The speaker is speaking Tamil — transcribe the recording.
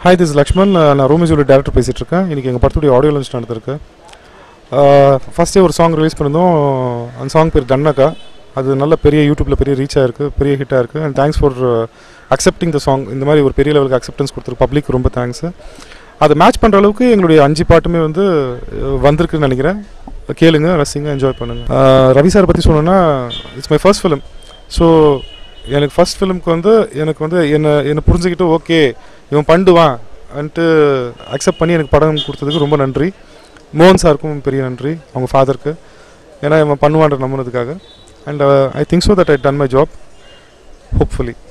ஹாய் திஸ் லக்ஷ்மன் நான் ரோமிஜோட டேரக்டர் பேசிகிட்டு இருக்கேன் இன்றைக்கி எங்கள் படத்துடைய ஆடியோ லான்ச் நடந்திருக்கு ஃபஸ்ட்டே ஒரு சாங் ரிலீஸ் பண்ணியிருந்தோம் அந்த சாங் பேர் தன்னக்கா அது நல்ல பெரிய யூடியூப்பில் பெரிய ரீச் ஆயிருக்கு பெரிய ஹிட்டாக இருக்குது and thanks for accepting the song இந்த மாதிரி ஒரு பெரிய லெவலுக்கு அக்செப்டன்ஸ் கொடுத்துருக்கு பப்ளிக் ரொம்ப தேங்க்ஸு அதை மேட்ச் பண்ணுற அளவுக்கு எங்களுடைய அஞ்சு பாட்டுமே வந்து அஹ், வந்திருக்குன்னு நினைக்கிறேன் கேளுங்க ரசிங்க என்ஜாய் பண்ணுங்கள் ரவி சார் பற்றி சொல்லணும்னா it's my first film so எனக்கு ஃபர்ஸ்ட் ஃபிலிம்க்கு வந்து எனக்கு வந்து என்னை என்னை புரிஞ்சுக்கிட்டு ஓகே இவன் பண்ணுவான் வந்துட்டு அக்செப்ட் பண்ணி எனக்கு படம் கொடுத்ததுக்கு ரொம்ப நன்றி மோகன் சாருக்கும் பெரிய நன்றி அவங்க ஃபாதருக்கு ஏன்னா இவன் பண்ணுவான்ற நம்பினதுக்காக and I think so that I done my job hopefully